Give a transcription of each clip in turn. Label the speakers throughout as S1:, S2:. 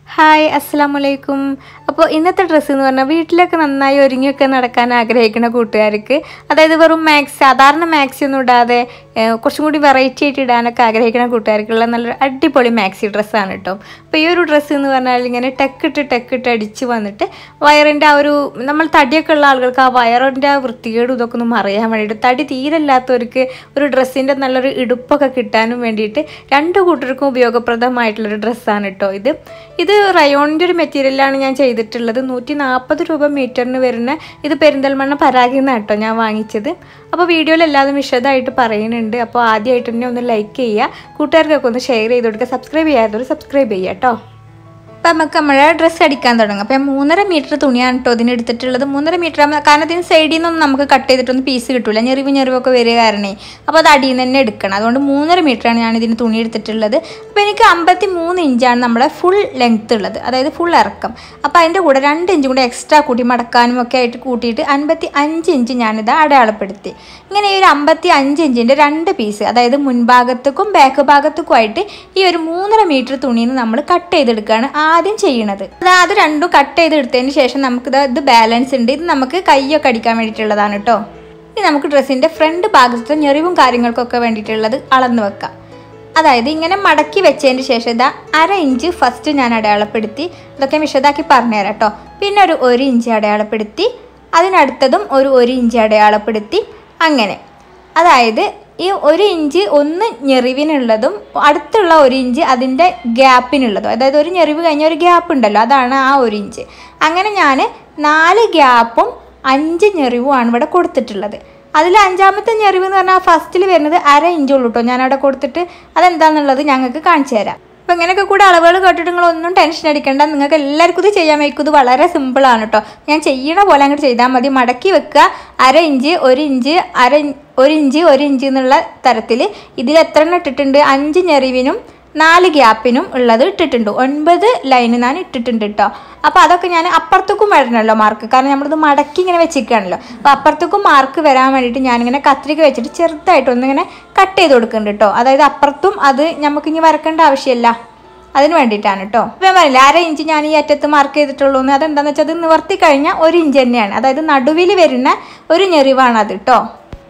S1: Hi അസ്സാം വലൈക്കും അപ്പോൾ ഇന്നത്തെ ഡ്രസ്സ് എന്ന് പറഞ്ഞാൽ വീട്ടിലൊക്കെ നന്നായി ഒരുങ്ങിയൊക്കെ നടക്കാൻ ആഗ്രഹിക്കുന്ന കൂട്ടുകാർക്ക് അതായത് വെറും മാക്സ് സാധാരണ മാക്സി ഒന്നും ഇടാതെ ഏഹ്, കുറച്ചും കൂടി വെറൈറ്റി ആയിട്ട് ഇടാനൊക്കെ ആഗ്രഹിക്കുന്ന കൂട്ടുകാർക്കുള്ള നല്ലൊരു അടിപൊളി മാക്സി ഡ്രസ്സാണ് കേട്ടോ അപ്പോൾ ഈ ഒരു ഡ്രസ്സ് എന്ന് പറഞ്ഞാൽ ഇങ്ങനെ ടെക്കിട്ട് ടെക്കിട്ട് അടിച്ച് വന്നിട്ട് വയറിൻ്റെ ആ ഒരു നമ്മൾ തടിയൊക്കെ ഉള്ള ആളുകൾക്ക് ആ വയറിൻ്റെ ആ വൃത്തികേടും ഇതൊക്കെ ഒന്ന് മറിയാൻ വേണ്ടിയിട്ട് തടി തീരല്ലാത്തവർക്ക് ഒരു ഡ്രസ്സിൻ്റെ നല്ലൊരു ഇടുപ്പൊക്കെ കിട്ടാനും വേണ്ടിയിട്ട് രണ്ട് കൂട്ടർക്കും ഉപയോഗപ്രദമായിട്ടുള്ളൊരു ഡ്രസ്സാണ് കേട്ടോ ഇത് ഇത് റയോണിൻ്റെ ഒരു മെറ്റീരിയലാണ് ഞാൻ ചെയ്തിട്ടുള്ളത് നൂറ്റി നാൽപ്പത് രൂപ മീറ്ററിന് വരുന്ന ഇത് പെരിന്തൽമണ്ണ പരാഗിൽ നിന്നാണ് കേട്ടോ ഞാൻ വാങ്ങിച്ചത് അപ്പോൾ വീഡിയോയിൽ എല്ലാതും വിശദമായിട്ട് പറയുന്നുണ്ട് അപ്പോൾ ആദ്യമായിട്ട് തന്നെ ഒന്ന് ലൈക്ക് ചെയ്യുക കൂട്ടുകാർക്കൊക്കെ ഒന്ന് ഷെയർ ചെയ്ത് കൊടുക്കുക സബ്സ്ക്രൈബ് ചെയ്യാത്തവർ സബ്സ്ക്രൈബ് ചെയ്യുക കേട്ടോ അപ്പം നമുക്ക് നമ്മുടെ ഡ്രസ്സ് അടിക്കാൻ തുടങ്ങും അപ്പം മൂന്നര മീറ്റർ തുണിയാണ് കേട്ടോ ഇതിന് എടുത്തിട്ടുള്ളത് മൂന്നര മീറ്റർ ആകുമ്പോൾ കാരണം ഇതിന് സൈഡിൽ നിന്നൊന്നും നമുക്ക് കട്ട് ചെയ്തിട്ടൊന്നും പീസ് കിട്ടില്ല ഞെറിവ് ഞെറിവൊക്കെ വരിക കാരണേ അപ്പോൾ അത് അടിയിൽ നിന്ന് തന്നെ എടുക്കണം അതുകൊണ്ട് മൂന്നര മീറ്ററാണ് ഞാൻ ഇതിന് തുണി എടുത്തിട്ടുള്ളത് അപ്പോൾ എനിക്ക് അമ്പത്തി മൂന്ന് ഇഞ്ചാണ് നമ്മുടെ ഫുൾ ലെങ്ത്ത് ഉള്ളത് അതായത് ഫുൾ ഇറക്കം അപ്പോൾ അതിൻ്റെ കൂടെ രണ്ട് ഇഞ്ചും കൂടെ എക്സ്ട്രാ കൂട്ടി മടക്കാനും ഒക്കെ ആയിട്ട് കൂട്ടിയിട്ട് അൻപത്തി അഞ്ച് ഇഞ്ച് ഞാനിത് അടയാളപ്പെടുത്തി ഇങ്ങനെ ഈ ഒരു അമ്പത്തി അഞ്ച് ഇഞ്ചിൻ്റെ രണ്ട് പീസ് അതായത് മുൻഭാഗത്തേക്കും ബാക്ക് ഭാഗത്തേക്കും ആയിട്ട് ഈ ഒരു മൂന്നര മീറ്റർ തുണിയിൽ നിന്ന് നമ്മൾ കട്ട് ചെയ്തെടുക്കുകയാണ് ആദ്യം ചെയ്യണത് അത് അത് രണ്ടും കട്ട് ചെയ്തെടുത്തതിന് ശേഷം നമുക്ക് ഇത് ബാലൻസ് ഉണ്ട് ഇത് നമുക്ക് കൈയൊക്കെ അടിക്കാൻ വേണ്ടിയിട്ടുള്ളതാണ് കേട്ടോ ഇനി നമുക്ക് ഡ്രസ്സിൻ്റെ ഫ്രണ്ട് ഭാഗത്തെ ഞെറിവും കാര്യങ്ങൾക്കൊക്കെ വേണ്ടിയിട്ടുള്ളത് അളന്ന് വെക്കാം അതായത് ഇങ്ങനെ മടക്കി വെച്ചതിന് ശേഷം ഇതാ അര ഇഞ്ച് ഫസ്റ്റ് ഞാൻ അടയാളപ്പെടുത്തി ഇതൊക്കെ വിശദാക്കി പറഞ്ഞുതരാം കേട്ടോ പിന്നെ ഒരു ഒരു ഇഞ്ച് അടയാളപ്പെടുത്തി അതിനടുത്തതും ഒരു ഒരു ഇഞ്ച് അടയാളപ്പെടുത്തി അങ്ങനെ അതായത് ഈ ഒരു ഇഞ്ച് ഒന്ന് ഞെറിവിനുള്ളതും അടുത്തുള്ള ഒരു ഇഞ്ച് അതിൻ്റെ ഗ്യാപ്പിനുള്ളതും അതായത് ഒരു ഞെറിവ് കഴിഞ്ഞ ഒരു ഗ്യാപ്പ് ഉണ്ടല്ലോ അതാണ് ആ ഒരു ഇഞ്ച് അങ്ങനെ ഞാൻ നാല് ഗ്യാപ്പും അഞ്ച് ഞെറിവുമാണ് ഇവിടെ കൊടുത്തിട്ടുള്ളത് അതിൽ അഞ്ചാമത്തെ ഞെറിവ് എന്ന് പറഞ്ഞാൽ ഫസ്റ്റിൽ വരുന്നത് അര ഇഞ്ച് ഉള്ളൂ കേട്ടോ ഞാനവിടെ കൊടുത്തിട്ട് അതെന്താണെന്നുള്ളത് ഞങ്ങൾക്ക് കാണിച്ചു തരാം അപ്പോൾ ഇങ്ങനെയൊക്കെ കൂടെ അളവുകൾ കേട്ടിട്ട് നിങ്ങളൊന്നും ടെൻഷൻ അടിക്കേണ്ട നിങ്ങൾക്ക് എല്ലാവർക്കും ഇത് ചെയ്യാൻ വയ്ക്കും ഇത് വളരെ സിമ്പിളാണ് കേട്ടോ ഞാൻ ചെയ്യണ പോലെ അങ്ങോട്ട് ചെയ്താൽ മതി മടക്കി വെക്കുക അര ഇഞ്ച് ഒരു ഇഞ്ച് അര ഇ- ഒരു ഇഞ്ച് ഒരു ഇഞ്ച് എന്നുള്ള തരത്തിൽ ഇതിൽ എത്ര എണ്ണം ഇട്ടിട്ടുണ്ട് അഞ്ച് ഞെറിവിനും നാല് ഗ്യാപ്പിനും ഉള്ളത് ഇട്ടിട്ടുണ്ട് ഒൻപത് ലൈന് ഞാൻ ഇട്ടിട്ടുണ്ട് കേട്ടോ അപ്പോൾ അതൊക്കെ ഞാൻ അപ്പുറത്തേക്കും വരണമല്ലോ മാർക്ക് കാരണം നമ്മളിത് മടക്കി ഇങ്ങനെ വെച്ചിരിക്കുകയാണല്ലോ അപ്പോൾ അപ്പുറത്തേക്കും മാർക്ക് വരാൻ വേണ്ടിയിട്ട് ഞാനിങ്ങനെ കത്രിക വെച്ചിട്ട് ചെറുതായിട്ട് ഒന്നിങ്ങനെ കട്ട് ചെയ്ത് കൊടുക്കുന്നുണ്ട് കേട്ടോ അതായത് അപ്പുറത്തും അത് നമുക്ക് ഇനി വരക്കേണ്ട ആവശ്യമില്ല അതിന് വേണ്ടിയിട്ടാണ് കേട്ടോ ഇപ്പം ഞാൻ പറഞ്ഞില്ല അര ഇഞ്ച് ഞാൻ ഈ അറ്റത്ത് മാർക്ക് ചെയ്തിട്ടുള്ളൂ എന്ന് അതെന്താണെന്ന് വെച്ചാൽ അത് നിവർത്തി കഴിഞ്ഞാൽ ഒരു ഇഞ്ച് തന്നെയാണ് അതായത് നടുവിൽ വരുന്ന ഒരു ഞെറിവാണ് അത് കേട്ടോ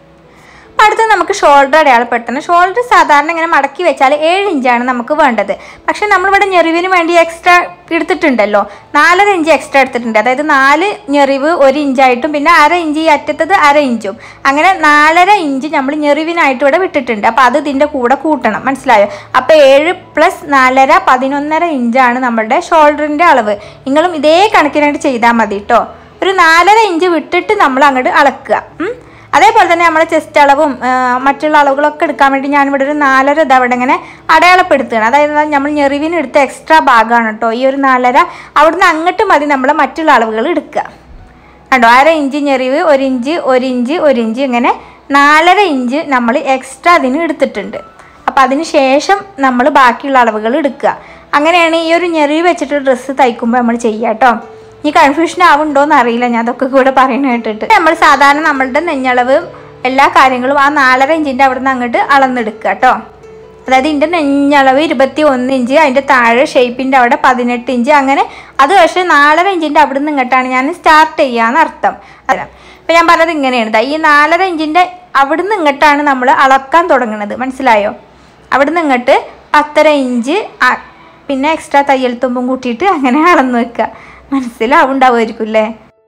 S1: അപ്പം അടുത്ത് നമുക്ക് ഷോൾഡർ അടയാളപ്പെടുത്തണം ഷോൾഡർ സാധാരണ ഇങ്ങനെ മടക്കി വെച്ചാൽ ഏഴ് ഇഞ്ചാണ് നമുക്ക് വേണ്ടത് പക്ഷേ നമ്മളിവിടെ ഞെറിവിന് വേണ്ടി എക്സ്ട്രാ എടുത്തിട്ടുണ്ടല്ലോ നാലര ഇഞ്ച് എക്സ്ട്രാ എടുത്തിട്ടുണ്ട് അതായത് നാല് ഞെറിവ് ഒരു ഇഞ്ചായിട്ടും പിന്നെ അര ഇഞ്ച് ഈ അറ്റത്തത് അര ഇഞ്ചും അങ്ങനെ നാലര ഇഞ്ച് നമ്മൾ ഞെറിവിനായിട്ട് ഇവിടെ വിട്ടിട്ടുണ്ട് അപ്പോൾ അത് ഇതിൻ്റെ കൂടെ കൂട്ടണം മനസ്സിലായോ അപ്പോൾ ഏഴ് പ്ലസ് നാലര പതിനൊന്നര ഇഞ്ചാണ് നമ്മളുടെ ഷോൾഡറിൻ്റെ അളവ് നിങ്ങളും ഇതേ കണക്കിനായിട്ട് ചെയ്താൽ മതി കേട്ടോ ഒരു നാലര ഇഞ്ച് വിട്ടിട്ട് നമ്മൾ അങ്ങോട്ട് അളക്കുക ഉം. അതേപോലെ തന്നെ നമ്മുടെ ചെസ്റ്റ് അളവും ആ, മറ്റുള്ള അളവുകളൊക്കെ എടുക്കാൻ വേണ്ടി ഞാനിവിടെ ഒരു നാലര ഇത് അവിടെ ഇങ്ങനെ അടയാളപ്പെടുത്തുകയാണ് അതായത് നമ്മൾ ഞെറിവിന് എടുത്ത എക്സ്ട്രാ ഭാഗമാണ് കേട്ടോ ഈ ഒരു നാലര അവിടുന്ന് അങ്ങോട്ട് മതി നമ്മൾ മറ്റുള്ള അളവുകൾ എടുക്കുക കണ്ടോ അര ഇഞ്ച് ഞെറിവ് ഒരു ഇഞ്ച് ഒരു ഇഞ്ച് ഒരു ഇഞ്ച് ഇങ്ങനെ നാലര ഇഞ്ച് നമ്മൾ എക്സ്ട്രാ അതിന് എടുത്തിട്ടുണ്ട് അപ്പോൾ അതിന് ശേഷം നമ്മൾ ബാക്കിയുള്ള അളവുകൾ എടുക്കുക അങ്ങനെയാണ് ഈ ഒരു ഞെറിവ് വെച്ചിട്ട് ഡ്രസ്സ് തയ്ക്കുമ്പോൾ നമ്മൾ ചെയ്യുക കേട്ടോ ഈ കൺഫ്യൂഷൻ ആവുണ്ടോയെന്ന് അറിയില്ല ഞാൻ അതൊക്കെ കൂടെ പറയുന്നത് കേട്ടിട്ട് നമ്മൾ സാധാരണ നമ്മളുടെ നെഞ്ഞളവ് എല്ലാ കാര്യങ്ങളും ആ നാലര ഇഞ്ചിൻ്റെ അവിടെ നിന്ന് അങ്ങോട്ട് അളന്നെടുക്കുക കേട്ടോ അതായത് ഇതിൻ്റെ നെഞ്ഞളവ് ഇരുപത്തി ഒന്ന് ഇഞ്ച് അതിൻ്റെ താഴെ ഷേപ്പിൻ്റെ അവിടെ പതിനെട്ട് ഇഞ്ച് അങ്ങനെ അത് പക്ഷേ നാലര ഇഞ്ചിൻ്റെ അവിടെ നിന്ന് ഇങ്ങോട്ടാണ് ഞാൻ സ്റ്റാർട്ട് ചെയ്യാന്ന് അർത്ഥം അതെ അപ്പം ഞാൻ പറഞ്ഞത് ഇങ്ങനെയാണ് ദാ ഈ നാലര ഇഞ്ചിൻ്റെ അവിടെ നിന്ന് ഇങ്ങോട്ടാണ് നമ്മൾ അളക്കാൻ തുടങ്ങുന്നത് മനസ്സിലായോ അവിടെ നിന്ന് ഇങ്ങോട്ട് പത്തര ഇഞ്ച് ആ- പിന്നെ എക്സ്ട്രാ തയ്യൽ തുമ്പും കൂട്ടിയിട്ട് അങ്ങനെ അളന്ന് വെക്കുക മനസ്സിലാവുണ്ടാവുമായിരിക്കും അല്ലേ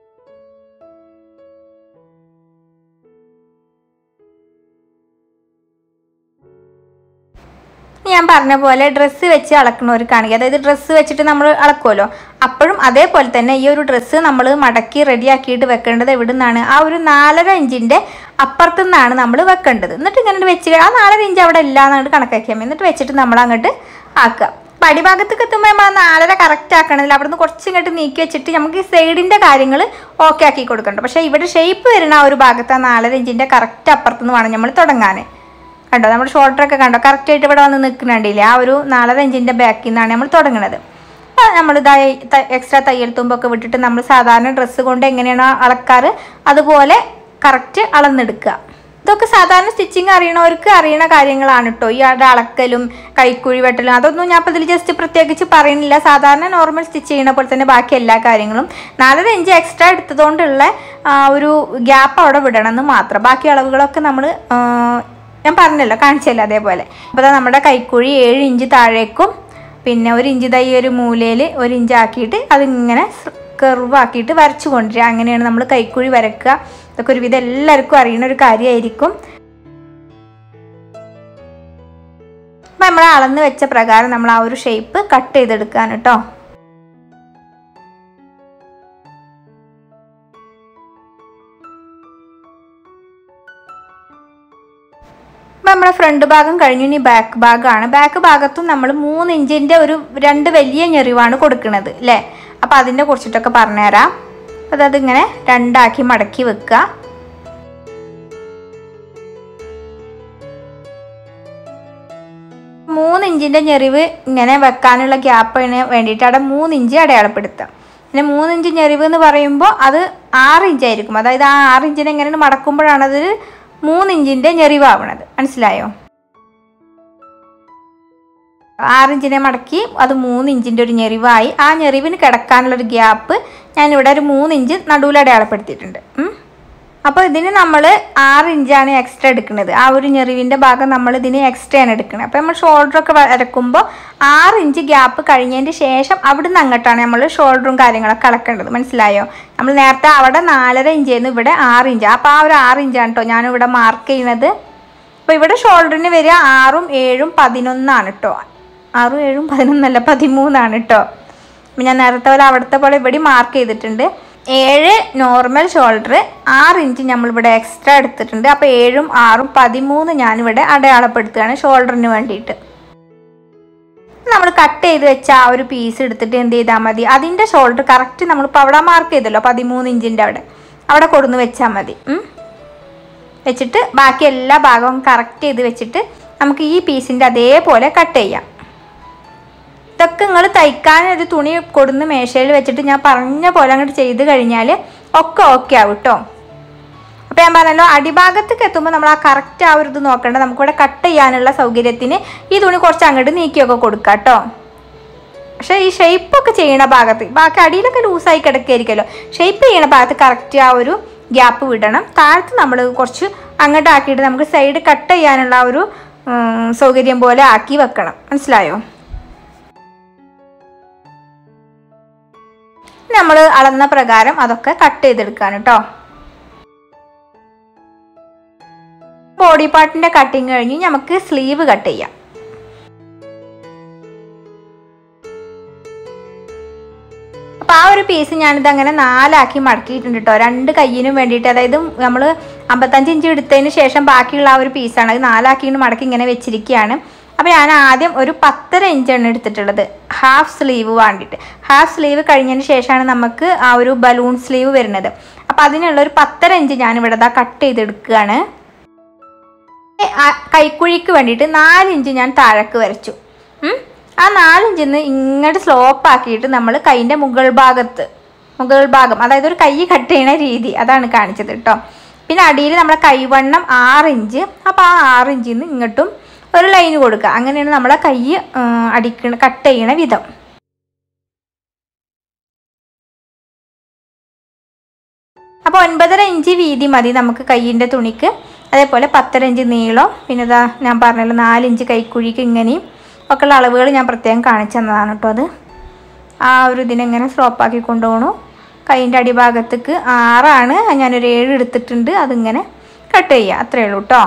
S1: ഞാൻ പറഞ്ഞ പോലെ ഡ്രസ്സ് വെച്ച് അളക്കണവർക്കാണെങ്കിൽ അതായത് ഡ്രസ്സ് വെച്ചിട്ട് നമ്മൾ അളക്കുമല്ലോ അപ്പോഴും അതേപോലെ തന്നെ ഈ ഒരു ഡ്രസ്സ് നമ്മൾ മടക്കി റെഡിയാക്കിയിട്ട് വെക്കേണ്ടത് എവിടെ നിന്നാണ് ആ ഒരു നാലര ഇഞ്ചിൻ്റെ അപ്പുറത്തു നിന്നാണ് നമ്മൾ വെക്കേണ്ടത് എന്നിട്ട് ഇങ്ങനെ വെച്ച് ആ നാലര ഇഞ്ച് അവിടെ ഇല്ല എന്നങ്ങോട്ട് കണക്കാക്കിയാൽ മതി എന്നിട്ട് വെച്ചിട്ട് നമ്മൾ അങ്ങോട്ട് ആക്കുക അപ്പം അടിഭാഗത്തേക്ക് എത്തുമ്പോൾ നമ്മൾ ആ നാലര കറക്റ്റ് ആക്കണമെങ്കിൽ അവിടെ നിന്ന് കുറച്ച് ഇങ്ങോട്ട് നീക്കി വെച്ചിട്ട് നമുക്ക് ഈ സൈഡിൻ്റെ കാര്യങ്ങൾ ഓക്കെ ആക്കി കൊടുക്കണ്ട പക്ഷേ ഇവിടെ ഷേപ്പ് വരുന്ന ആ ഒരു ഭാഗത്ത് ആ നാലര ഇഞ്ചിൻ്റെ കറക്റ്റ് അപ്പുറത്തുനിന്ന് വേണം നമ്മൾ തുടങ്ങാൻ കണ്ടോ നമ്മുടെ ഷോൾഡറൊക്കെ കണ്ടോ കറക്റ്റ് ആയിട്ട് ഇവിടെ വന്ന് നിൽക്കുന്നുണ്ടില്ലേ ആ ഒരു നാലര ഇഞ്ചിൻ്റെ ബാക്കിൽ നിന്നാണ് നമ്മൾ തുടങ്ങുന്നത് അപ്പോൾ നമ്മൾ ഇതായി എക്സ്ട്രാ തയ്യൽ തുമ്പൊക്കെ വിട്ടിട്ട് നമ്മൾ സാധാരണ ഡ്രസ്സ് കൊണ്ട് എങ്ങനെയാണോ അളക്കാറ് അതുപോലെ കറക്റ്റ് അളന്നെടുക്കുക ഇതൊക്കെ സാധാരണ സ്റ്റിച്ചിങ് അറിയണവർക്ക് അറിയണ കാര്യങ്ങളാണ് കേട്ടോ ഈ ആടെ അളക്കലും കൈക്കുഴി വെട്ടലും അതൊന്നും ഞാൻ ഇപ്പോൾ ഇതിൽ ജസ്റ്റ് പ്രത്യേകിച്ച് പറയുന്നില്ല സാധാരണ നോർമൽ സ്റ്റിച്ച് ചെയ്യണ പോലെ തന്നെ ബാക്കി എല്ലാ കാര്യങ്ങളും നാലര ഇഞ്ച് എക്സ്ട്രാ എടുത്തതുകൊണ്ടുള്ള ആ, ഒരു ഗ്യാപ്പ് അവിടെ വിടണം എന്ന് മാത്രം ബാക്കി അളവുകളൊക്കെ നമ്മൾ ഞാൻ പറഞ്ഞല്ലോ കാണിച്ചല്ലോ അതേപോലെ അപ്പോൾ ദാ നമ്മുടെ കൈക്കുഴി ഏഴ് ഇഞ്ച് താഴേക്കും പിന്നെ ഒരു ഇഞ്ച് തൈ ഒരു മൂലയിൽ ഒരു ഇഞ്ച് ആക്കിയിട്ട് അതിങ്ങനെ കെർവാക്കിയിട്ട് വരച്ചു കൊണ്ടുവരിക അങ്ങനെയാണ് നമ്മൾ കൈക്കുഴി വരക്കുക ഇതൊക്കെ ഒരുവിധം എല്ലാവർക്കും അറിയുന്ന ഒരു കാര്യമായിരിക്കും അപ്പം നമ്മൾ അളന്ന് വെച്ച പ്രകാരം നമ്മൾ ആ ഒരു ഷേപ്പ് കട്ട് ചെയ്തെടുക്കാൻ കേട്ടോ അപ്പം നമ്മുടെ ഫ്രണ്ട് ഭാഗം കഴിഞ്ഞു ഇനി ബാക്ക് ഭാഗമാണ് ബാക്ക് ഭാഗത്തും നമ്മൾ മൂന്ന് ഇഞ്ചിൻ്റെ ഒരു രണ്ട് വലിയ ഞെറിവാണ് കൊടുക്കുന്നത് അല്ലേ അപ്പോൾ അതിൻ്റെ കുറിച്ചിട്ടൊക്കെ പറഞ്ഞുതരാം അപ്പോൾ അതിങ്ങനെ രണ്ടാക്കി മടക്കി വെക്കുക മൂന്ന് ഇഞ്ചിൻ്റെ ഞെറിവ് ഇങ്ങനെ വെക്കാനുള്ള ഗ്യാപ്പിന് വേണ്ടിയിട്ട് അവിടെ മൂന്ന് ഇഞ്ച് അടയാളപ്പെടുത്താം പിന്നെ മൂന്ന് ഇഞ്ച് ഞെറിവ് എന്ന് പറയുമ്പോൾ അത് ആറ് ഇഞ്ചായിരിക്കും അതായത് ആ ആറ് ഇഞ്ചിനെ എങ്ങനെ മടക്കുമ്പോഴാണ് അതൊരു മൂന്ന് ഇഞ്ചിൻ്റെ ഞെറിവാവണത് മനസ്സിലായോ ആറിഞ്ചിനെ മടക്കി അത് മൂന്ന് ഇഞ്ചിൻ്റെ ഒരു ഞെറിവായി ആ ഞെറിവിന് കിടക്കാനുള്ളൊരു ഗ്യാപ്പ് ഞാനിവിടെ ഒരു മൂന്ന് ഇഞ്ച് നടുവിൽ അടയാളപ്പെടുത്തിയിട്ടുണ്ട് ഉം. അപ്പോൾ ഇതിന് നമ്മൾ ആറ് ഇഞ്ചാണ് എക്സ്ട്രാ എടുക്കുന്നത് ആ ഒരു ഞെറിവിൻ്റെ ഭാഗം നമ്മൾ ഇതിന് എക്സ്ട്രാ ആണ് എടുക്കുന്നത് അപ്പോൾ നമ്മൾ ഷോൾഡറൊക്കെ വരക്കുമ്പോൾ ആറ് ഇഞ്ച് ഗ്യാപ്പ് കഴിഞ്ഞതിന് ശേഷം അവിടുന്ന് അങ്ങോട്ടാണ് നമ്മൾ ഷോൾഡറും കാര്യങ്ങളൊക്കെ അളക്കേണ്ടത് മനസ്സിലായോ നമ്മൾ നേരത്തെ അവിടെ നാലര ഇഞ്ചായിരുന്നു ഇവിടെ ആറ് ഇഞ്ച് അപ്പോൾ ആ ഒരു ആറ് ഇഞ്ചാണ് കേട്ടോ ഞാനിവിടെ മാർക്ക് ചെയ്യുന്നത് അപ്പോൾ ഇവിടെ ഷോൾഡറിന് വരിക ആറും ഏഴും പതിനൊന്നാണ് കേട്ടോ ആറും ഏഴും പതിനൊന്നല്ല പതിമൂന്നാണ് കേട്ടോ അപ്പം ഞാൻ നേരത്തെ പോലെ അവിടുത്തെ പോലെ ഇവിടെ മാർക്ക് ചെയ്തിട്ടുണ്ട് ഏഴ് നോർമൽ ഷോൾഡർ ആറ് ഇഞ്ച് നമ്മളിവിടെ എക്സ്ട്രാ എടുത്തിട്ടുണ്ട് അപ്പോൾ ഏഴും ആറും പതിമൂന്ന് ഞാനിവിടെ അടയാളപ്പെടുത്തുകയാണ് ഷോൾഡറിന് വേണ്ടിയിട്ട് നമ്മൾ കട്ട് ചെയ്ത് വെച്ച ആ ഒരു പീസ് എടുത്തിട്ട് എന്ത് ചെയ്താൽ മതി അതിൻ്റെ ഷോൾഡർ കറക്റ്റ് നമ്മളിപ്പോൾ അവിടെ മാർക്ക് ചെയ്തല്ലോ പതിമൂന്ന് ഇഞ്ചിൻ്റെ അവിടെ അവിടെ കൊടുന്ന് വെച്ചാൽ മതി ഉം. വെച്ചിട്ട് ബാക്കി എല്ലാ ഭാഗവും കറക്റ്റ് ചെയ്ത് വെച്ചിട്ട് നമുക്ക് ഈ പീസിൻ്റെ അതേപോലെ കട്ട് ചെയ്യാം ഇതൊക്കെ നിങ്ങൾ തയ്ക്കാൻ ഒരു തുണി കൊടുന്ന് മേശയിൽ വെച്ചിട്ട് ഞാൻ പറഞ്ഞ പോലെ അങ്ങോട്ട് ചെയ്ത് കഴിഞ്ഞാൽ ഒക്കെ ഓക്കെ ആവും കേട്ടോ അപ്പോൾ ഞാൻ പറഞ്ഞല്ലോ അടിഭാഗത്തേക്ക് എത്തുമ്പോൾ നമ്മൾ ആ കറക്റ്റ് ആ ഒരു ഇത് നോക്കേണ്ട നമുക്കിവിടെ കട്ട് ചെയ്യാനുള്ള സൗകര്യത്തിന് ഈ തുണി കുറച്ച് അങ്ങോട്ട് നീക്കിയൊക്കെ കൊടുക്കാം കേട്ടോ പക്ഷേ ഈ ഷേപ്പൊക്കെ ചെയ്യണ ഭാഗത്ത് ബാക്കി അടിയിലൊക്കെ ലൂസായി കിടക്കുകയായിരിക്കുമല്ലോ ഷേപ്പ് ചെയ്യണ ഭാഗത്ത് കറക്റ്റ് ആ ഒരു ഗ്യാപ്പ് വിടണം താഴത്ത് നമ്മൾ കുറച്ച് അങ്ങോട്ട് ആക്കിയിട്ട് നമുക്ക് സൈഡ് കട്ട് ചെയ്യാനുള്ള ആ ഒരു ഉം, സൗകര്യം പോലെ ആക്കി വെക്കണം മനസ്സിലായോ നമ്മൾ അളന്ന പ്രകാരം അതൊക്കെ കട്ട് ചെയ്തെടുക്കാണ് കേട്ടോ ബോഡി പാർട്ടിന്റെ കട്ടിങ് കഴിഞ്ഞ് നമുക്ക് സ്ലീവ് കട്ട് ചെയ്യാം അപ്പോൾ ആ ഒരു പീസ് ഞാനിത് അങ്ങനെ നാലാക്കി മടക്കിയിട്ടുണ്ട് കേട്ടോ രണ്ട് കയ്യിനും വേണ്ടിയിട്ട് അതായത് നമ്മൾ അമ്പത്തഞ്ച് ഇഞ്ച് എടുത്തതിന് ശേഷം ബാക്കിയുള്ള ആ ഒരു പീസാണ് അത് നാലാക്കിയിട്ട് മടക്കി ഇങ്ങനെ വെച്ചിരിക്കുകയാണ് അപ്പോൾ ഞാൻ ആദ്യം ഒരു പത്തര ഇഞ്ചാണ് എടുത്തിട്ടുള്ളത് ഹാഫ് സ്ലീവ് വേണ്ടിയിട്ട് ഹാഫ് സ്ലീവ് കഴിഞ്ഞതിന് ശേഷമാണ് നമുക്ക് ആ ഒരു ബലൂൺ സ്ലീവ് വരുന്നത് അപ്പോൾ അതിനുള്ള ഒരു പത്തര ഇഞ്ച് ഞാനിവിടെ ഇതാ കട്ട് ചെയ്തെടുക്കുകയാണ് ആ കൈക്കുഴിക്ക് വേണ്ടിയിട്ട് നാലിഞ്ച് ഞാൻ താഴേക്ക് വരച്ചു ഉം. ആ നാലിഞ്ചിൽ നിന്ന് ഇങ്ങോട്ട് സ്ലോപ്പ് ആക്കിയിട്ട് നമ്മൾ കൈൻ്റെ മുകൾ ഭാഗത്ത് മുകൾ ഭാഗം അതായത് ഒരു കൈ കട്ട് ചെയ്യണ രീതി അതാണ് കാണിച്ചത് കേട്ടോ പിന്നെ അടിയിൽ നമ്മുടെ കൈവണ്ണം ആറ് ഇഞ്ച് അപ്പോൾ ആ ആറ് ഇഞ്ചിൽ നിന്ന് ഇങ്ങോട്ടും ഒരു ലൈൻ കൊടുക്കുക അങ്ങനെയാണ് നമ്മളെ കൈ അടിക്കണ കട്ട് ചെയ്യണ വിധം അപ്പോൾ ഒൻപതര ഇഞ്ച് വീതി മതി നമുക്ക് കയ്യിൻ്റെ തുണിക്ക് അതേപോലെ പത്തര ഇഞ്ച് നീളം പിന്നെ ഇതാ ഞാൻ പറഞ്ഞല്ലോ നാലിഞ്ച് കൈക്കുഴിക്ക് ഇങ്ങനെയും ഒക്കെയുള്ള അളവുകൾ ഞാൻ പ്രത്യേകം കാണിച്ചു തന്നതാണ് കേട്ടോ അത് ആ ഒരു ഇതിനെങ്ങനെ സ്ലോപ്പാക്കി കൊണ്ടുപോകണു കൈയിൻ്റെ അടിഭാഗത്തേക്ക് ആറാണ് ഞാനൊരു ഏഴ് എടുത്തിട്ടുണ്ട് അതിങ്ങനെ കട്ട് ചെയ്യുക അത്രയേ ഉള്ളൂ കേട്ടോ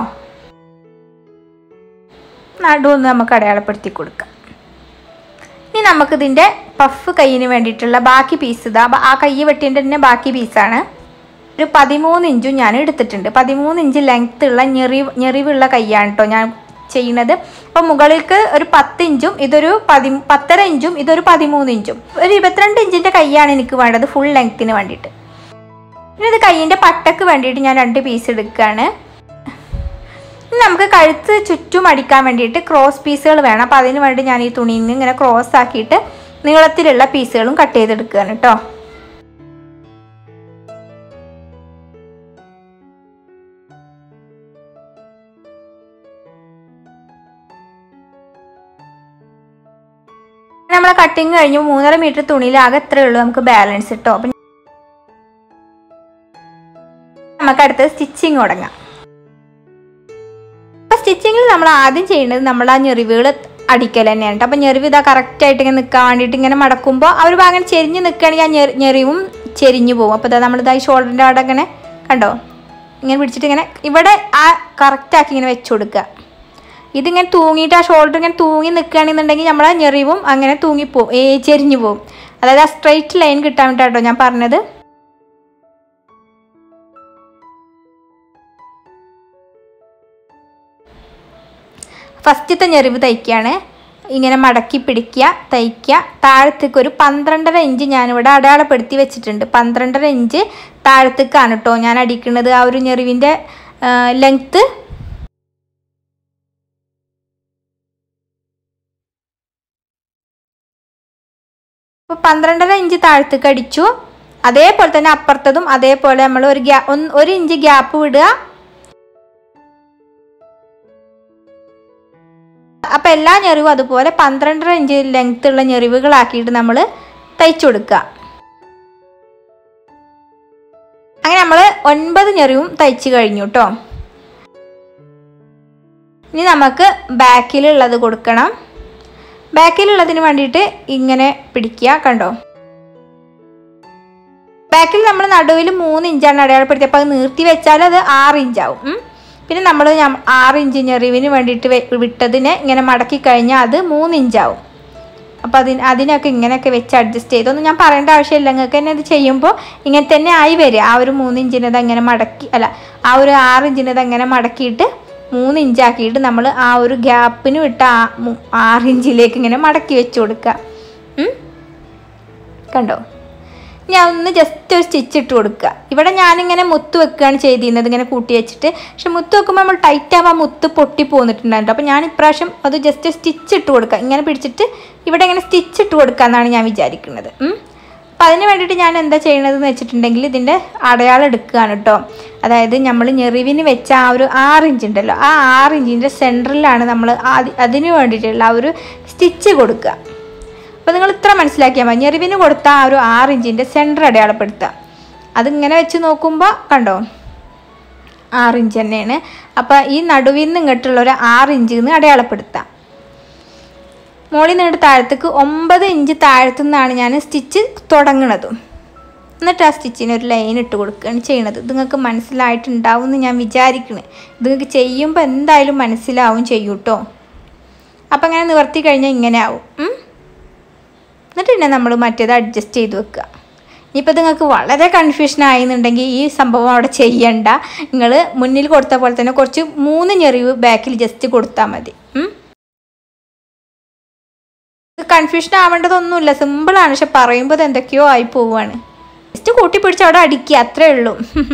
S1: നടുവൊന്ന് നമുക്ക് അടയാളപ്പെടുത്തി കൊടുക്കാം ഇനി നമുക്കിതിൻ്റെ പഫ് കയ്യിന് വേണ്ടിയിട്ടുള്ള ബാക്കി പീസ് ഇതാ ആ കൈ വെട്ടിൻ്റെ തന്നെ ബാക്കി പീസാണ് ഒരു പതിമൂന്ന് ഇഞ്ചും ഞാൻ എടുത്തിട്ടുണ്ട് പതിമൂന്ന് ഇഞ്ച് ലെങ്ത് ഉള്ള ഞെറിവ് ഞെറിവുള്ള കൈയാണ് കേട്ടോ ഞാൻ ചെയ്യുന്നത് അപ്പോൾ മുകളിലേക്ക് ഒരു പത്ത് ഇഞ്ചും ഇതൊരു പതി പത്തര ഇഞ്ചും ഇതൊരു പതിമൂന്ന് ഇഞ്ചും ഒരു ഇരുപത്തിരണ്ട് ഇഞ്ചിൻ്റെ കൈയാണ് എനിക്ക് വേണ്ടത് ഫുൾ ലെങ്ത്തിന് വേണ്ടിയിട്ട് പിന്നെ ഇത് കൈയിൻ്റെ പട്ടക്ക് വേണ്ടിയിട്ട് ഞാൻ രണ്ട് പീസ് എടുക്കുകയാണ് ഇനി നമുക്ക് കഴുത്ത് ചുറ്റും അടിക്കാൻ വേണ്ടിയിട്ട് ക്രോസ് പീസുകൾ വേണം അപ്പോൾ അതിന് വേണ്ടി ഞാൻ ഈ തുണിയിൽ നിന്ന് ഇങ്ങനെ ക്രോസ് ആക്കിയിട്ട് നീളത്തിലുള്ള പീസുകളും കട്ട് ചെയ്തെടുക്കുകയാണ് കേട്ടോ നമ്മളെ കട്ടിങ് കഴിഞ്ഞു മൂന്നര മീറ്റർ തുണിയിൽ ആകെ എത്രയേ ഉള്ളൂ നമുക്ക് ബാലൻസ് കിട്ടോ അപ്പം നമുക്ക് അടുത്തത് സ്റ്റിച്ചിങ് തുടങ്ങാം അപ്പം സ്റ്റിച്ചിങ്ങിൽ നമ്മൾ ആദ്യം ചെയ്യേണ്ടത് നമ്മൾ ആ ഞെറിവുകൾ അടിക്കൽ തന്നെയാണ് കേട്ടോ അപ്പം ഞെറിവ് ഇതാ കറക്റ്റായിട്ട് ഇങ്ങനെ നിൽക്കാൻ വേണ്ടിയിട്ട് ഇങ്ങനെ മടക്കുമ്പോൾ ആ ഒരു ഭാഗം ചെരിഞ്ഞ് നിൽക്കുകയാണെങ്കിൽ ആ ഞെറി ഞെറിവും ചെരിഞ്ഞു പോകും അപ്പോൾ ഇതാ നമ്മളിതാ ഈ ഷോൾഡറിൻ്റെ അവിടെ ഇങ്ങനെ കണ്ടോ ഇങ്ങനെ പിടിച്ചിട്ട് ഇങ്ങനെ ഇവിടെ ആ കറക്റ്റാക്കി ഇങ്ങനെ വെച്ച് കൊടുക്കുക ഇതിങ്ങനെ തൂങ്ങിയിട്ട് ആ ഷോൾഡർ ഇങ്ങനെ തൂങ്ങി നിൽക്കുകയാണെന്നുണ്ടെങ്കിൽ നമ്മളെ ഞെറിവും അങ്ങനെ തൂങ്ങിപ്പോവും ഏ ചെരിഞ്ഞു പോകും അതായത് ആ സ്ട്രെയിറ്റ് ലൈൻ കിട്ടാൻ വേണ്ടിയിട്ടോ ഞാൻ പറഞ്ഞത് ഫസ്റ്റത്തെ ഞെറിവ് തയ്ക്കുകയാണ് ഇങ്ങനെ മടക്കി പിടിക്കുക തയ്ക്കുക താഴത്തേക്ക് ഒരു പന്ത്രണ്ടര ഇഞ്ച് ഞാനിവിടെ അടയാളപ്പെടുത്തി വെച്ചിട്ടുണ്ട് പന്ത്രണ്ടര ഇഞ്ച് താഴത്തേക്കാണ് കേട്ടോ ഞാൻ അടിക്കുന്നത് ആ ഒരു ഞെറിവിൻ്റെ ലെങ്ത്ത് അപ്പോൾ പന്ത്രണ്ടര ഇഞ്ച് താഴത്തേക്ക് അടിച്ചു അതേപോലെ തന്നെ അപ്പുറത്തതും അതേപോലെ നമ്മൾ ഒരു ഗ്യാ ഒന്ന് ഒരു ഇഞ്ച് ഗ്യാപ്പ് വിടുക അപ്പം എല്ലാ ഞെറിവും അതുപോലെ പന്ത്രണ്ടര ഇഞ്ച് ലെങ്ത് ഉള്ള ഞെറിവുകളാക്കിയിട്ട് നമ്മൾ തയ്ച്ചു കൊടുക്കുക അങ്ങനെ നമ്മൾ ഒൻപത് ഞെറിവും തയ്ച്ചു കഴിഞ്ഞു കേട്ടോ ഇനി നമുക്ക് ബാക്കിലുള്ളത് കൊടുക്കണം ബാക്കിലുള്ളതിന് വേണ്ടിയിട്ട് ഇങ്ങനെ പിടിക്കുക കണ്ടോ ബാക്കിൽ നമ്മൾ നടുവിൽ മൂന്ന് ഇഞ്ചാണ് അടയാളപ്പെടുത്തിയത് അപ്പോൾ അത് നിർത്തി വെച്ചാൽ അത് ആറ് ഇഞ്ചാവും ഉം. പിന്നെ നമ്മൾ ആറ് ഇഞ്ച് ഞെറിവിന് വേണ്ടിയിട്ട് വെ- വിട്ടതിനെ ഇങ്ങനെ മടക്കി കഴിഞ്ഞാൽ അത് മൂന്ന് ഇഞ്ചാവും അപ്പോൾ അതിന് അതിനൊക്കെ ഇങ്ങനെയൊക്കെ വെച്ച് അഡ്ജസ്റ്റ് ചെയ്തൊന്നും ഞാൻ പറയേണ്ട ആവശ്യമില്ല നിങ്ങൾക്ക് തന്നെ ഇത് ചെയ്യുമ്പോൾ ഇങ്ങനെ തന്നെ ആയി വരിക ആ ഒരു മൂന്ന് ഇഞ്ചിനത് അങ്ങനെ മടക്കി അല്ല ആ ഒരു ആറ് ഇഞ്ചിനത് അങ്ങനെ മടക്കിയിട്ട് മൂന്ന് ഇഞ്ചാക്കിയിട്ട് നമ്മൾ ആ ഒരു ഗ്യാപ്പിന് വിട്ട് ആ മു- ആറ് ഇഞ്ചിലേക്ക് ഇങ്ങനെ മടക്കി വെച്ച് കൊടുക്കുക ഉം? കണ്ടോ ഞാൻ ഒന്ന് ജസ്റ്റ് ഒരു സ്റ്റിച്ച് ഇട്ട് കൊടുക്കുക ഇവിടെ ഞാനിങ്ങനെ മുത്ത് വെക്കുകയാണ് ചെയ്തിരുന്നത് ഇങ്ങനെ കൂട്ടി വെച്ചിട്ട് പക്ഷെ മുത്ത് വെക്കുമ്പോൾ നമ്മൾ ടൈറ്റ് ആകുമ്പോൾ ആ മുത്ത് പൊട്ടി പോന്നിട്ടുണ്ടായിരുന്നു അപ്പോൾ ഞാൻ ഇപ്രാവശ്യം അത് ജസ്റ്റ് സ്റ്റിച്ച് ഇട്ട് കൊടുക്കുക ഇങ്ങനെ പിടിച്ചിട്ട് ഇവിടെ ഇങ്ങനെ സ്റ്റിച്ച് ഇട്ട് കൊടുക്കുക എന്നാണ് ഞാൻ വിചാരിക്കുന്നത് ഉം. അപ്പം അതിന് വേണ്ടിയിട്ട് ഞാൻ എന്താ ചെയ്യണതെന്ന് വെച്ചിട്ടുണ്ടെങ്കിൽ ഇതിൻ്റെ അടയാളം എടുക്കുകയാണ് കേട്ടോ അതായത് നമ്മൾ ഞെറിവിന് വെച്ച ആ ഒരു ആറ് ഇഞ്ച് ഉണ്ടല്ലോ ആ ആറ് ഇഞ്ചിൻ്റെ സെൻറ്ററിലാണ് നമ്മൾ അതിന് വേണ്ടിയിട്ടുള്ള ആ ഒരു സ്റ്റിച്ച് കൊടുക്കുക അപ്പോൾ നിങ്ങൾ ഇത്ര മനസ്സിലാക്കിയാൽ മതി ഞെറിവിന് കൊടുത്ത ആ ഒരു ആറ് ഇഞ്ചിൻ്റെ സെൻറ്റർ അടയാളപ്പെടുത്തുക അതിങ്ങനെ വെച്ച് നോക്കുമ്പോൾ കണ്ടോ ആറ് ഇഞ്ച് തന്നെയാണ് അപ്പോൾ ഈ നടുവിൽ നിന്ന് ഇങ്ങോട്ടുള്ള ഒരു ആറ് ഇഞ്ച് നിന്ന് അടയാളപ്പെടുത്താം മുകളിൽ നിന്നിട്ട് താഴത്തേക്ക് ഒമ്പത് ഇഞ്ച് താഴത്തു നിന്നാണ് ഞാൻ സ്റ്റിച്ച് തുടങ്ങണതും എന്നിട്ട് ആ സ്റ്റിച്ചിന് ഒരു ലൈൻ ഇട്ട് കൊടുക്കുകയാണ് ചെയ്യണത് ഇത് നിങ്ങൾക്ക് മനസ്സിലായിട്ടുണ്ടാവും എന്ന് ഞാൻ വിചാരിക്കണേ ഇത് നിങ്ങൾക്ക് ചെയ്യുമ്പോൾ എന്തായാലും മനസ്സിലാവും ചെയ്യും കേട്ടോ അപ്പം അങ്ങനെ നിവർത്തി കഴിഞ്ഞാൽ ഇങ്ങനെ ആവും ഉം. എന്നിട്ട് പിന്നെ നമ്മൾ മറ്റേത് അഡ്ജസ്റ്റ് ചെയ്ത് വെക്കുക ഇനിയിപ്പോൾ നിങ്ങൾക്ക് വളരെ കൺഫ്യൂഷൻ ആയിന്നുണ്ടെങ്കിൽ ഈ സംഭവം അവിടെ ചെയ്യണ്ട നിങ്ങൾ മുന്നിൽ കൊടുത്ത പോലെ തന്നെ കുറച്ച് മൂന്ന് ഞെറിവ് ബാക്കിൽ ജസ്റ്റ് കൊടുത്താൽ മതി ഉം. കൺഫ്യൂഷൻ ആവേണ്ടതൊന്നുമില്ല സിമ്പിളാണ് പക്ഷെ പറയുമ്പോൾ ഇത് എന്തൊക്കെയോ ആയി പോവുകയാണ് ജസ്റ്റ് കൂട്ടി പിടിച്ച് അവിടെ അടിക്കുക അത്രേ ഉള്ളൂ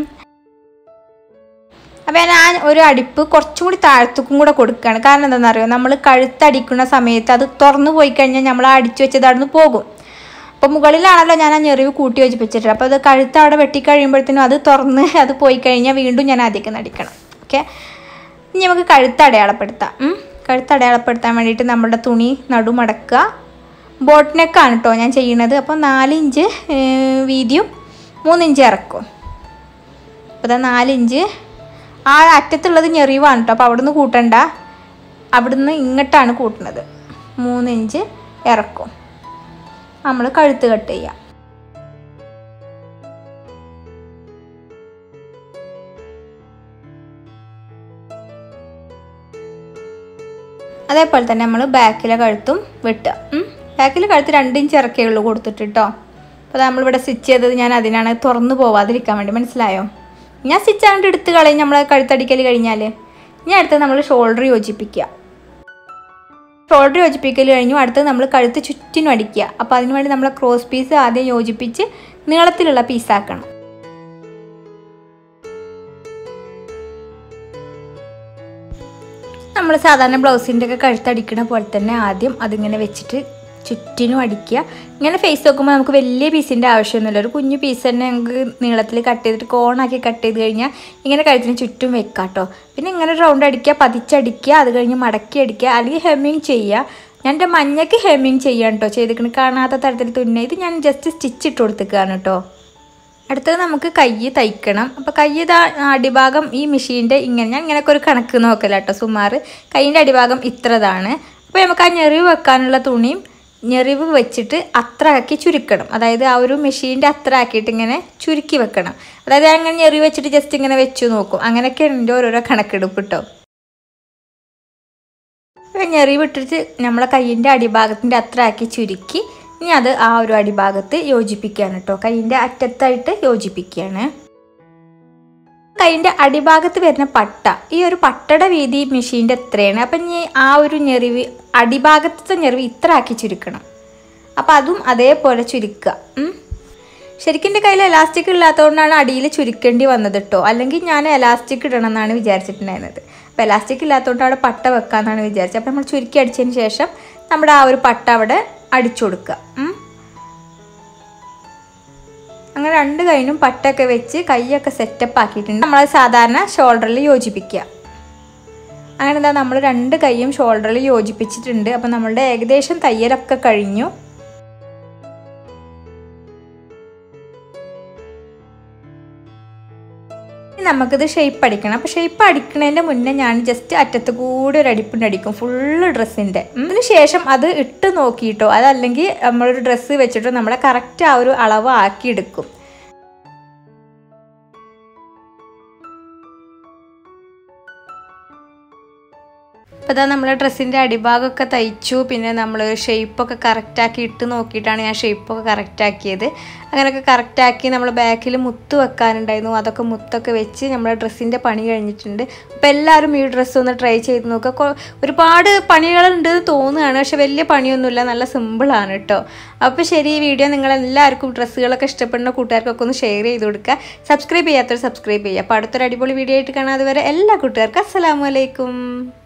S1: അപ്പോൾ ഞാൻ ഒരു അടിപ്പ് കുറച്ചും കൂടി താഴത്തേക്കും കൂടെ കൊടുക്കുകയാണ് കാരണം എന്താണെന്നറിയോ നമ്മൾ കഴുത്തടിക്കുന്ന സമയത്ത് അത് തുറന്നു പോയി കഴിഞ്ഞാൽ നമ്മൾ ആ അടിച്ചു വെച്ചത് അവിടെ നിന്ന് പോകും അപ്പോൾ മുകളിലാണല്ലോ ഞാൻ ആ ഞെറിവ് കൂട്ടി യോജിപ്പിച്ചിട്ടുള്ളത് അപ്പോൾ അത് കഴുത്ത് അവിടെ വെട്ടിക്കഴിയുമ്പോഴത്തേനും അത് തുറന്ന് അത് പോയി കഴിഞ്ഞാൽ വീണ്ടും ഞാൻ ആദ്യം അടിക്കണം ഓക്കെ ഇനി നമുക്ക് കഴുത്ത് അടയാളപ്പെടുത്താം ഉം. കഴുത്ത് അടയാളപ്പെടുത്താൻ വേണ്ടിയിട്ട് നമ്മുടെ തുണി നടുമടക്കുക ബോട്ട് നെക്കാണ് കേട്ടോ ഞാൻ ചെയ്യുന്നത് അപ്പോൾ നാല് ഇഞ്ച് ഏർ, വീതിയും മൂന്ന് ഇഞ്ച് ഇറക്കും അപ്പോൾ ഇതാ നാലിഞ്ച് ആ അറ്റത്തുള്ളത് ഞെറിവാണ് കേട്ടോ അപ്പോൾ അവിടുന്ന് കൂട്ടണ്ട അവിടുന്ന് ഇങ്ങോട്ടാണ് കൂട്ടുന്നത് മൂന്ന് ഇഞ്ച് ഇറക്കും നമ്മൾ കഴുത്ത് കട്ട് ചെയ്യാം അതേപോലെ തന്നെ നമ്മൾ ബാക്കിലെ കഴുത്തും വെട്ടുക ബാക്കിലെ കഴുത്ത് രണ്ട് ഇഞ്ച് ഇറക്കേ ഉള്ളൂ കൊടുത്തിട്ട് കേട്ടോ അപ്പോൾ നമ്മളിവിടെ സ്റ്റിച്ച് ചെയ്തത് ഞാൻ അതിനാണ് തുറന്നു പോവാതിരിക്കാൻ വേണ്ടി മനസ്സിലായോ ഞാൻ സ്റ്റിച്ച് അങ്ങോട്ട് എടുത്ത് കളയും നമ്മൾ കഴുത്തടിക്കൽ കഴിഞ്ഞാൽ ഇനി അടുത്ത് നമ്മൾ ഷോൾഡർ യോജിപ്പിക്കുക ഷോൾഡർ യോജിപ്പിക്കൽ കഴിഞ്ഞു അടുത്ത് നമ്മൾ കഴുത്ത് ചുറ്റിനും അടിക്കുക അപ്പോൾ അതിന് വേണ്ടി നമ്മൾ ക്രോസ് പീസ് ആദ്യം യോജിപ്പിച്ച് നീളത്തിലുള്ള പീസാക്കണം നമ്മൾ സാധാരണ ബ്ലൗസിൻ്റെ ഒക്കെ കഴുത്തടിക്കണ പോലെ തന്നെ ആദ്യം അതിങ്ങനെ വെച്ചിട്ട് ചുറ്റിനും അടിക്കുക ഇങ്ങനെ ഫേസ് നോക്കുമ്പോൾ നമുക്ക് വലിയ പീസിൻ്റെ ആവശ്യമൊന്നുമില്ല ഒരു കുഞ്ഞു പീസ് തന്നെ നമുക്ക് നീളത്തിൽ കട്ട് ചെയ്തിട്ട് കോണാക്കി കട്ട് ചെയ്ത് കഴിഞ്ഞാൽ ഇങ്ങനെ കഴുത്തിന് ചുറ്റും വെക്കാം കേട്ടോ പിന്നെ ഇങ്ങനെ റൗണ്ട് അടിക്കുക പതിച്ചടിക്കുക അത് കഴിഞ്ഞ് മടക്കി അടിക്കുക അല്ലെങ്കിൽ ഹെമ്മിങ് ചെയ്യുക ഞാൻ എൻ്റെ മഞ്ഞയ്ക്ക് ഹെമ്മിങ് ചെയ്യാൻ കേട്ടോ ചെയ്തിക്കണ് കാണാത്ത തരത്തിൽ തുന്ന ഇത് ഞാൻ ജസ്റ്റ് സ്റ്റിച്ച് ഇട്ട് കൊടുത്തേക്കാണ് കേട്ടോ അടുത്തത് നമുക്ക് കൈ തയ്ക്കണം അപ്പോൾ കൈ ഇതാ അടിഭാഗം ഈ മെഷീൻ്റെ ഇങ്ങനെ ഞാൻ ഇങ്ങനെയൊക്കെ ഒരു കണക്ക് നോക്കല കേട്ടോ സുമാർ കൈയിൻ്റെ അടിഭാഗം ഇത്രതാണ് അപ്പോൾ നമുക്ക് ആ ഞെറിവ് വെക്കാനുള്ള തുണിയും ഞെറിവ് വെച്ചിട്ട് അത്ര ആക്കി ചുരുക്കണം അതായത് ആ ഒരു മെഷീൻ്റെ അത്ര ആക്കിയിട്ട് ഇങ്ങനെ ചുരുക്കി വെക്കണം അതായത് അങ്ങനെ ഞെറിവ് വെച്ചിട്ട് ജസ്റ്റ് ഇങ്ങനെ വെച്ച് നോക്കും അങ്ങനെയൊക്കെയാണ് എൻ്റെ ഓരോരോ കണക്കെടുപ്പ് കേട്ടോ ഞെറിവ് ഇട്ടിട്ട് നമ്മളെ കയ്യിൻ്റെ അടിഭാഗത്തിൻ്റെ അത്ര ആക്കി ചുരുക്കി ഇനി അത് ആ ഒരു അടിഭാഗത്ത് യോജിപ്പിക്കുകയാണ് കേട്ടോ കൈയിൻ്റെ അറ്റത്തായിട്ട് യോജിപ്പിക്കുകയാണ് കൈയിൻ്റെ അടിഭാഗത്ത് വരുന്ന പട്ട ഈ ഒരു പട്ടയുടെ വീതി മെഷീൻ്റെ എത്രയാണ് അപ്പം ഇനി ആ ഒരു ഞെറിവ് അടിഭാഗത്തെ ഞെറിവ് ഇത്ര ആക്കി ചുരുക്കണം അപ്പം അതും അതേപോലെ ചുരുക്കുക ഉം. ശരിക്കും എൻ്റെ കയ്യിൽ എലാസ്റ്റിക് ഇല്ലാത്തതുകൊണ്ടാണ് അടിയിൽ ചുരുക്കേണ്ടി വന്നത് കേട്ടോ അല്ലെങ്കിൽ ഞാൻ എലാസ്റ്റിക് ഇടണം എന്നാണ് വിചാരിച്ചിട്ടുണ്ടായിരുന്നത് അപ്പോൾ എലാസ്റ്റിക് ഇല്ലാത്തതുകൊണ്ട് അവിടെ പട്ട വെക്കാമെന്നാണ് വിചാരിച്ചത് അപ്പോൾ നമ്മൾ ചുരുക്കി അടിച്ചതിന് ശേഷം നമ്മുടെ ആ ഒരു പട്ട അവിടെ അടിച്ചു കൊടുക്കുക ഉം. അങ്ങനെ രണ്ട് കൈനും പട്ടൊക്കെ വെച്ച് കൈയൊക്കെ സെറ്റപ്പ് ആക്കിയിട്ടുണ്ട് നമ്മൾ സാധാരണ ഷോൾഡറിൽ യോജിപ്പിക്കുക അങ്ങനെ എന്താ നമ്മൾ രണ്ട് കൈയും ഷോൾഡറിൽ യോജിപ്പിച്ചിട്ടുണ്ട് അപ്പം നമ്മളുടെ ഏകദേശം തയ്യലൊക്കെ കഴിഞ്ഞു ഇനി നമുക്കിത് ഷേപ്പ് അടിക്കണം അപ്പോൾ ഷേപ്പ് അടിക്കുന്നതിൻ്റെ മുന്നേ ഞാൻ ജസ്റ്റ് അറ്റത്ത് കൂടി ഒരു അടിപ്പിൻ്റെ അടിക്കും ഫുള്ള് ഡ്രസ്സിൻ്റെ അതിന് ശേഷം അത് ഇട്ട് നോക്കിയിട്ടോ അതല്ലെങ്കിൽ നമ്മളൊരു ഡ്രസ്സ് വെച്ചിട്ടോ നമ്മളെ കറക്റ്റ് ആ ഒരു അളവ് ആക്കി എടുക്കും അപ്പോൾ ഇതാ നമ്മൾ ഡ്രസ്സിൻ്റെ അടിഭാഗമൊക്കെ തയ്ച്ചു പിന്നെ നമ്മൾ ഷേപ്പൊക്കെ കറക്റ്റാക്കി ഇട്ട് നോക്കിയിട്ടാണ് ഞാൻ ഷേപ്പൊക്കെ കറക്റ്റാക്കിയത് അങ്ങനെയൊക്കെ കറക്റ്റാക്കി നമ്മൾ ബാക്കിൽ മുത്ത് വെക്കാനുണ്ടായിരുന്നു അതൊക്കെ മുത്തൊക്കെ വെച്ച് നമ്മുടെ ഡ്രസ്സിൻ്റെ പണി കഴിഞ്ഞിട്ടുണ്ട് അപ്പോൾ എല്ലാവരും ഈ ഡ്രസ്സ് ഒന്ന് ട്രൈ ചെയ്ത് നോക്കുക കൊ- ഒരുപാട് പണികളുണ്ട് എന്ന് തോന്നുകയാണ് പക്ഷെ വലിയ പണിയൊന്നുമില്ല നല്ല സിമ്പിളാണ് കേട്ടോ അപ്പോൾ ശരി ഈ വീഡിയോ നിങ്ങളെല്ലാവർക്കും ഡ്രസ്സുകളൊക്കെ ഇഷ്ടപ്പെടുന്ന കൂട്ടുകാർക്കൊക്കെ ഒന്ന് ഷെയർ ചെയ്ത് കൊടുക്കുക സബ്സ്ക്രൈബ് ചെയ്യാത്തവർ സബ്സ്ക്രൈബ് ചെയ്യുക അപ്പോൾ അടുത്തൊരു അടിപൊളി വീഡിയോ ആയിട്ട് കാണാതെ വരെ എല്ലാ കൂട്ടുകാർക്കും അസ്സലാമു അലൈക്കും